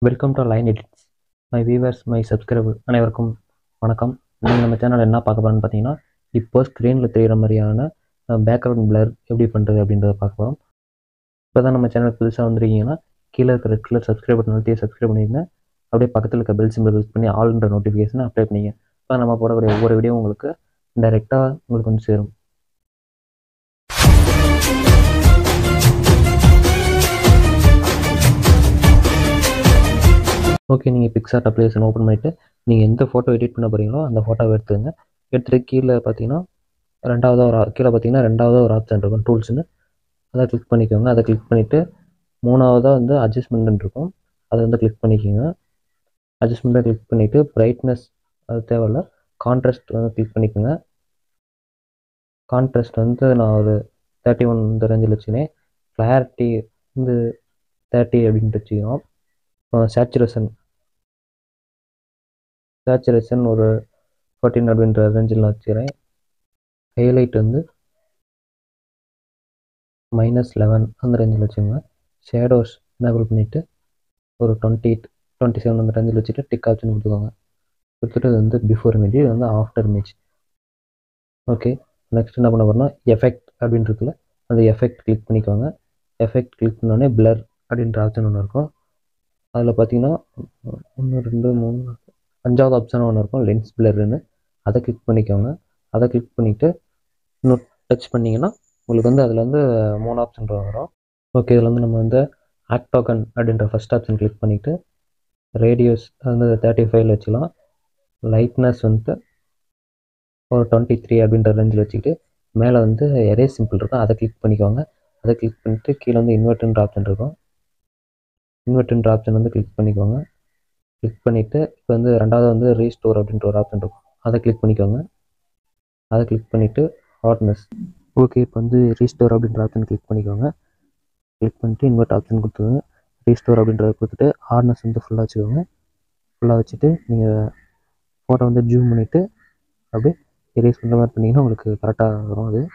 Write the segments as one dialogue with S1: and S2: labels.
S1: welcome to line edits my viewers my subscriber அனைவருக்கும் வணக்கம் நீங்கள் நம்ம சேனல் என்ன பார்க்க போகிறோம்னு பார்த்தீங்கன்னா இப்போ ஸ்க்ரீனில் தெரிகிற மாதிரியான பேக்ரவுண்ட் பிளர் எப்படி பண்ணுறது அப்படின்றத பார்க்க போகிறோம் இப்போ தான் நம்ம சேனல் புதுசாக வந்திருக்கீங்கன்னா கீழே இருக்கிற கீழே சப்ஸ்கிரைப் பட்டன் அழுத்தி சப்ஸ்கிரைப் பண்ணிடுங்க அப்படியே பக்கத்தில் இருக்க பெல் சிம்பிள் கிளிக் பண்ணி ஆல்ன்ற நோட்டிஃபிகேஷனை அப்ளை பண்ணிங்க இப்போ நம்ம போடக்கூடிய ஒவ்வொரு வீடியோ உங்களுக்கு டைரெக்டாக உங்களுக்கு வந்து சேரும் ஓகே நீங்கள் பிக்சார்ட் அப்ளிகேஷன் ஓப்பன் பண்ணிவிட்டு நீங்கள் எந்த ஃபோட்டோ எடிட் பண்ண போகிறீங்களோ அந்த ஃபோட்டோவை எடுத்துங்க எடுத்துகிட்டு கீழே பார்த்தீங்கன்னா ரெண்டாவதாக ஒரு கீழே பார்த்தீங்கன்னா ரெண்டாவதாக ஒரு ஆப்ஷன் இருக்கும் டூல்ஸ்னு அதை கிளிக் பண்ணிக்கோங்க அதை கிளிக் பண்ணிவிட்டு மூணாவதாக வந்து அட்ஜஸ்ட்மெண்ட் இருக்கும் அதை வந்து கிளிக் பண்ணிக்கோங்க அட்ஜஸ்ட்மெண்ட்டை கிளிக் பண்ணிவிட்டு பிரைட்னஸ் அது தேவையில்ல கான்ட்ராஸ்ட் வந்து கிளிக் பண்ணிக்கோங்க கான்ட்ராஸ்ட் வந்து நான் ஒரு தேர்ட்டி ஒன் இந்த ரேஞ்சில் வச்சுக்கினேன் கிளாரிட்டி வந்து தேர்ட்டி அப்படின்ட்டு வச்சுக்கிறோம் சேச்சுரேஷன் சேச்சுரேஷன் ஒரு ஃபோர்டீன் அப்படின்ற ரேஞ்சில் வச்சுக்கிறேன் ஹைலைட் வந்து மைனஸ் லெவன் அந்த ரேஞ்சில் வச்சுக்கோங்க ஷேடோஸ் எனேபிள் பண்ணிவிட்டு ஒரு டுவெண்ட்டி டுவெண்ட்டி செவன் அந்த ரேஞ்சில் வச்சுட்டு டிக் ஆப்ஷன் கொடுத்துக்கோங்க கொடுத்துட்டு இது வந்து பிஃபோர் இமேஜ் இது வந்து ஆஃப்டர் இமேஜ் ஓகே நெக்ஸ்ட் என்ன பண்ண போகிறோம்னா எஃபெக்ட் அப்படின்னு இருக்குல்ல அந்த எஃபெக்ட் கிளிக் பண்ணிக்கோங்க எஃபெக்ட் கிளிக் பண்ணோடனே பிளர் அப்படின்ற ஆப்ஷன் ஒன்று இருக்கும் அதில் பார்த்தீங்கன்னா ஒன்று ரெண்டு மூணு அஞ்சாவது ஆப்ஷன் ஒன்று இருக்கும் லென்ஸ் பிளர்னு அதை கிளிக் பண்ணிக்கோங்க அதை கிளிக் பண்ணிவிட்டு இன்னும் டச் பண்ணிங்கன்னா உங்களுக்கு வந்து அதில் வந்து மூணு ஆப்ஷன் வரும் ஓகே இதில் வந்து நம்ம வந்து ஆக்டோகன் அப்படின்ற ஃபஸ்ட் ஆப்ஷன் கிளிக் பண்ணிவிட்டு ரேடியோஸ் வந்து தேர்ட்டி ஃபைவ்ல வச்சுக்கலாம் லைட்னஸ் வந்துட்டு ஒரு டுவெண்ட்டி த்ரீ அப்படின்ற ரேஞ்சில் வச்சுக்கிட்டு மேலே வந்து எரேஸ் சிம்பிள் இருக்கும் அதை கிளிக் பண்ணிக்கோங்க அதை கிளிக் பண்ணிவிட்டு கீழே வந்து இன்வெர்ட்ன்ற ஆப்ஷன் இருக்கும் இன்வெர்ட்ன்ற ஆப்ஷன் வந்து கிளிக் பண்ணிக்கோங்க கிளிக் பண்ணிவிட்டு இப்போ வந்து ரெண்டாவது வந்து ரீஸ்டோர் அப்படின்ற ஒரு ஆப்ஷன் இருக்கும் அதை கிளிக் பண்ணிக்கோங்க அதை கிளிக் பண்ணிவிட்டு ஹார்ட்னஸ் ஓகே இப்போ வந்து ரீஸ்டோர் அப்படின்ற ஆப்ஷன் கிளிக் பண்ணிக்கோங்க கிளிக் பண்ணிட்டு இன்வெர்ட் ஆப்ஷன் கொடுத்துக்கோங்க ரீஸ்டோர் அப்படின்றத கொடுத்துட்டு ஹார்ட்னஸ் வந்து ஃபுல்லாக வச்சுக்கோங்க ஃபுல்லாக வச்சுட்டு நீங்கள் ஃபோட்டோ வந்து ஜூம் பண்ணிவிட்டு அப்படியே எரேஸ் பண்ணுற மாதிரி பண்ணிங்கன்னா உங்களுக்கு கரெக்டாக வரும் அது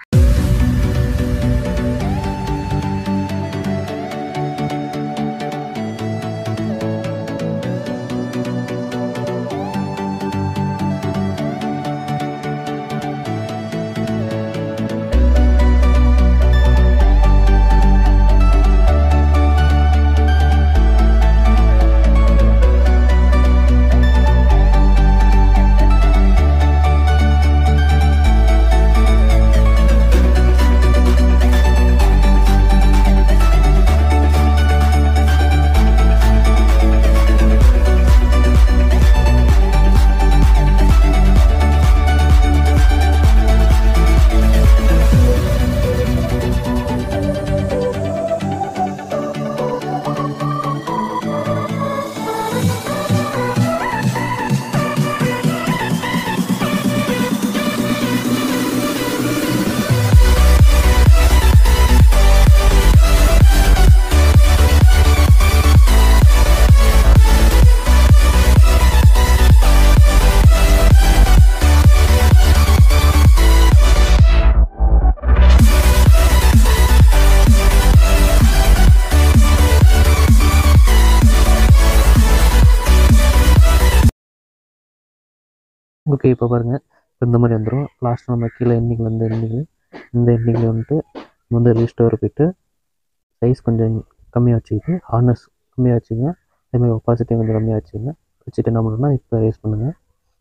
S1: ஓகே இப்போ பாருங்கள் இந்த மாதிரி வந்துடும் லாஸ்ட் நம்ம கீழே எண்டிங்கில் இந்த எண்டிங்கில் இந்த எண்டிங்கில் வந்துட்டு வந்து ரீஸ்டோர் போயிட்டு சைஸ் கொஞ்சம் கம்மியாக வச்சுக்கிட்டு ஹார்னஸ் கம்மியாக வச்சுக்கோங்க அதேமாதிரி ஒப்பாசிட்டி கொஞ்சம் கம்மியாக வச்சுக்கோங்க வச்சுட்டு என்ன பண்ணணும்னா இப்போ ரேஸ் பண்ணுங்கள்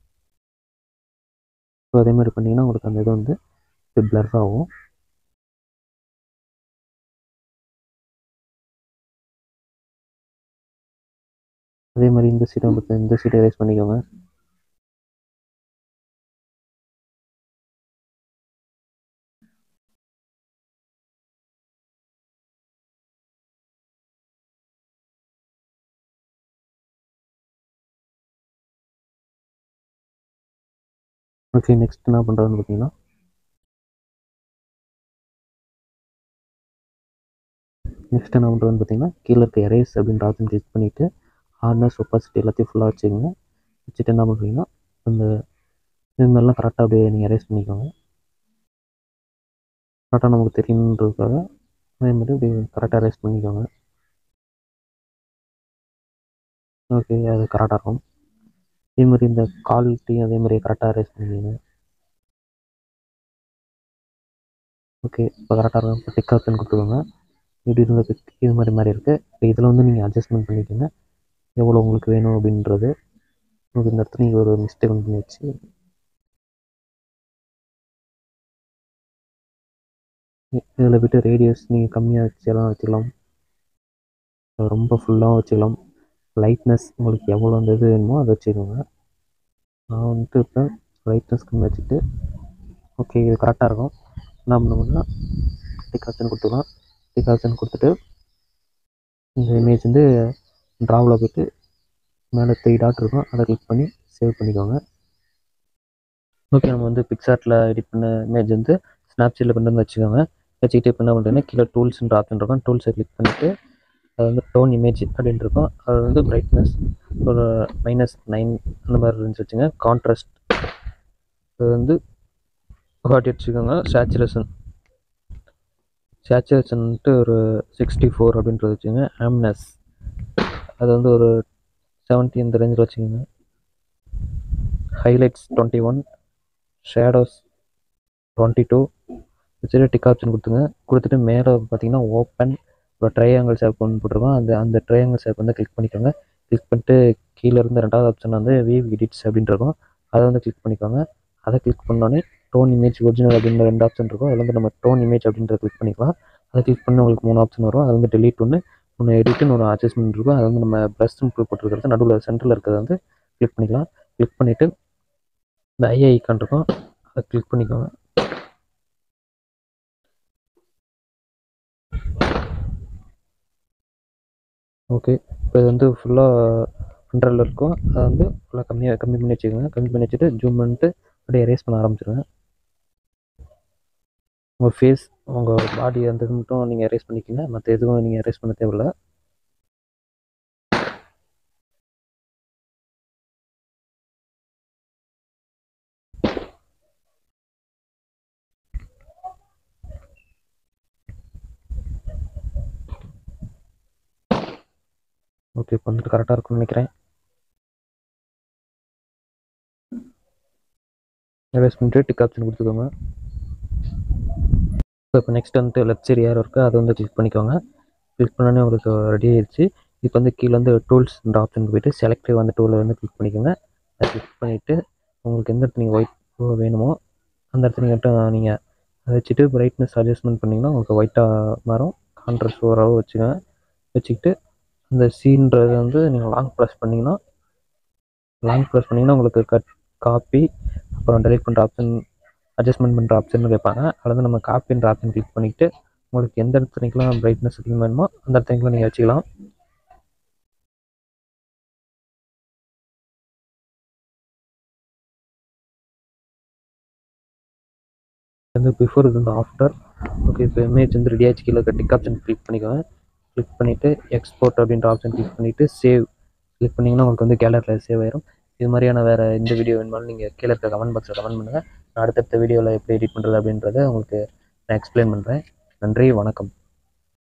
S1: ஸோ அதே மாதிரி பண்ணிங்கன்னா உங்களுக்கு அந்த இது வந்து இப்போ பிளர் ஆகும் அதே மாதிரி இந்த சீட்டை வந்து இந்த சீட்டை ரேஸ் பண்ணிக்கோங்க ஓகே நெக்ஸ்ட் என்ன பண்ணுறதுன்னு பார்த்தீங்கன்னா நெக்ஸ்ட் என்ன பண்ணுறதுன்னு பார்த்தீங்கன்னா கீழே இருக்க எரேஸ் அப்படின்ற ஆப்ஷன் கிளிக் பண்ணிவிட்டு ஹார்ட்னஸ் ஒப்பாசிட்டி எல்லாத்தையும் ஃபுல்லாக வச்சுக்கோங்க வச்சுட்டு என்ன பண்ணுறீங்கன்னா அந்த இது மாதிரிலாம் கரெக்டாக அப்படியே நீங்கள் எரேஸ் பண்ணிக்கோங்க கரெக்டாக நமக்கு தெரியணுன்றதுக்காக அதே மாதிரி இப்படி கரெக்டாக எரேஸ் பண்ணிக்கோங்க ஓகே அது கரெக்டாக இருக்கும் அதே மாதிரி இந்த குவாலிட்டி அதே மாதிரி கரெக்டாக ரேஸ் பண்ணிக்கோங்க ஓகே இப்போ கரெக்டாக இருக்கும் இப்போ டிக் ஆப்ஷன் கொடுத்துக்கோங்க இப்படி இருந்த பிக் இது மாதிரி மாதிரி இருக்குது இப்போ இதில் வந்து நீங்கள் அட்ஜஸ்ட்மெண்ட் பண்ணிக்கோங்க எவ்வளோ உங்களுக்கு வேணும் அப்படின்றது உங்களுக்கு இந்த இடத்துல நீங்கள் ஒரு மிஸ்டேக் ஒன்று பண்ணி வச்சு இதில் விட்டு ரேடியஸ் நீங்கள் கம்மியாக வச்செல்லாம் வச்சுக்கலாம் ரொம்ப ஃபுல்லாகவும் வச்சுக்கலாம் லைட்னஸ் உங்களுக்கு எவ்வளோ அந்த இது வேணுமோ அதை வச்சுக்கோங்க நான் வந்துட்டு இப்போ லைட்னஸ் கம்மி வச்சுட்டு ஓகே இது கரெக்டாக இருக்கும் என்ன பண்ணுவோம்னா டிக் ஆப்ஷன் கொடுத்துக்கலாம் டிக் ஆப்ஷன் கொடுத்துட்டு இந்த இமேஜ் வந்து ட்ராவில் போய்ட்டு மேலே த்ரீ டாட் இருக்கும் அதை கிளிக் பண்ணி சேவ் பண்ணிக்கோங்க ஓகே நம்ம வந்து பிக்சார்ட்டில் எடிட் பண்ண இமேஜ் வந்து ஸ்னாப்சீட்டில் கொண்டு வந்து வச்சுக்கோங்க வச்சுக்கிட்டு இப்போ என்ன பண்ணுறேன்னா கீழே டூல்ஸ்ன்ற ஆப்ஷன் இருக்கும் டூல்ஸை கிளிக் பண்ணிவிட்டு அது வந்து டோன் இமேஜ் அப்படின்னு இருக்கும் அது வந்து பிரைட்னஸ் ஒரு மைனஸ் நைன் அந்த மாதிரி இருந்துச்சு வச்சுங்க கான்ட்ராஸ்ட் அது வந்து காட்டி வச்சுக்கோங்க சேச்சுரேஷன் சேச்சுரேஷன்ட்டு ஒரு சிக்ஸ்டி ஃபோர் அப்படின்றது வச்சுங்க ஆம்னஸ் அது வந்து ஒரு செவன்ட்டி இந்த ரேஞ்சில் வச்சுக்கோங்க highlights twenty one shadows twenty two வச்சுட்டு டிக் ஆப்ஷன் கொடுத்துங்க கொடுத்துட்டு மேலே பார்த்தீங்கன்னா ஓப்பன் ஒரு ட்ரையாங்கிள் ஷேப் ஒன்று போட்டிருக்கோம் அந்த அந்த ட்ரையாங்கிள் ஷேப் வந்து கிளிக் பண்ணிக்கோங்க கிளிக் பண்ணிட்டு கீழே இருந்து ரெண்டாவது ஆப்ஷன் வந்து வீவ் எடிட்ஸ் அப்படின்ட்டு இருக்கும் அதை வந்து கிளிக் பண்ணிக்கோங்க அதை கிளிக் பண்ணோடனே டோன் இமேஜ் ஒரிஜினல் அப்படின்ற ரெண்டு ஆப்ஷன் இருக்கும் அதில் வந்து நம்ம டோன் இமேஜ் அப்படின்றத கிளிக் பண்ணிக்கலாம் அதை கிளிக் பண்ணி உங்களுக்கு மூணு ஆப்ஷன் வரும் அது வந்து டெலீட் ஒன்று ஒன்று எடிட்டுன்னு ஒரு அட்ஜஸ்ட்மெண்ட் இருக்கும் அது வந்து நம்ம ப்ளஸ் சிம்பிள் போட்டிருக்கிறது நடுவில் சென்டரில் இருக்கிறத வந்து கிளிக் பண்ணிக்கலாம் கிளிக் பண்ணிவிட்டு இந்த ஐ ஐக்கான் இருக்கும் அதை கிளிக் பண்ணிக்கோங்க ஓகே இப்போ இது வந்து ஃபுல்லாக ஹண்ட்ரடில் இருக்கும் அதை வந்து ஃபுல்லாக கம்மியாக கம்மி பண்ணி வச்சுக்கோங்க கம்மி பண்ணி வச்சுட்டு ஜூம் பண்ணிட்டு அப்படியே எரேஸ் பண்ண ஆரம்பிச்சிருங்க உங்கள் ஃபேஸ் உங்கள் பாடி அந்த இது மட்டும் நீங்கள் எரேஸ் பண்ணிக்கோங்க மற்ற எதுவும் நீங்கள் எரேஸ் பண்ண தேவையில்ல ஓகே இப்போ வந்துட்டு கரெக்டாக இருக்கும்னு நினைக்கிறேன் எரேஸ் பண்ணிட்டு டிக் ஆப்ஷன் கொடுத்துக்கோங்க இப்போ நெக்ஸ்ட் வந்துட்டு லெஃப்ட் சைடு யார் இருக்கோ அதை வந்து கிளிக் பண்ணிக்கோங்க கிளிக் பண்ணோன்னே உங்களுக்கு ரெடி ஆயிடுச்சு இப்போ வந்து கீழே வந்து டூல்ஸ்ன்ற ஆப்ஷன் போயிட்டு செலக்ட் வந்து டூலை வந்து கிளிக் பண்ணிக்கோங்க அதை கிளிக் பண்ணிவிட்டு உங்களுக்கு எந்த இடத்துல நீங்கள் ஒயிட் வேணுமோ அந்த இடத்துல மட்டும் நீங்கள் அதை வச்சுட்டு பிரைட்னஸ் அட்ஜஸ்ட்மெண்ட் பண்ணிங்கன்னா உங்களுக்கு ஒயிட்டாக மாறும் கான்ட்ராஸ்ட் ஓரளவு வச்சுக்கோங்க வச்சுக்கிட்டு அந்த சீன்றது வந்து நீங்கள் லாங் ப்ரெஸ் பண்ணிங்கன்னா லாங் ப்ரெஸ் பண்ணிங்கன்னா உங்களுக்கு கட் காப்பி அப்புறம் டெலிட் பண்ணுற ஆப்ஷன் அட்ஜஸ்ட்மெண்ட் பண்ணுற ஆப்ஷன் கேட்பாங்க அதில் வந்து நம்ம காப்பின்ற ஆப்ஷன் கிளிக் பண்ணிவிட்டு உங்களுக்கு எந்த இடத்துலலாம் பிரைட்னஸ் அதிகமாக வேணுமோ அந்த இடத்துக்குலாம் நீங்கள் வச்சுக்கலாம் வந்து பிஃபோர் இது வந்து ஆஃப்டர் ஓகே இப்போ இமேஜ் வந்து ரெடி ஆச்சு கீழே டிக் ஆப்ஷன் கிளிக் பண்ணிக்கோங்க கிளிக் பண்ணிவிட்டு எக்ஸ்போர்ட் அப்படின்ற ஆப்ஷன் கிளிக் பண்ணிவிட்டு சேவ் கிளிக் பண்ணிங்கன்னா உங்களுக்கு வந்து கேலரியில் சேவ் ஆயிரும் இது மாதிரியான வேறு எந்த வீடியோ வேணுமாலும் நீங்கள் கீழே இருக்க கமெண்ட் பாக்ஸில் கமெண்ட் பண்ணுங்கள் நான் அடுத்தடுத்த வீடியோவில் எப்படி எடிட் பண்ணுறது அப்படின்றத உங்களுக்கு நான் எக்ஸ்பிளைன் பண்ணுறேன் நன்றி வணக்கம்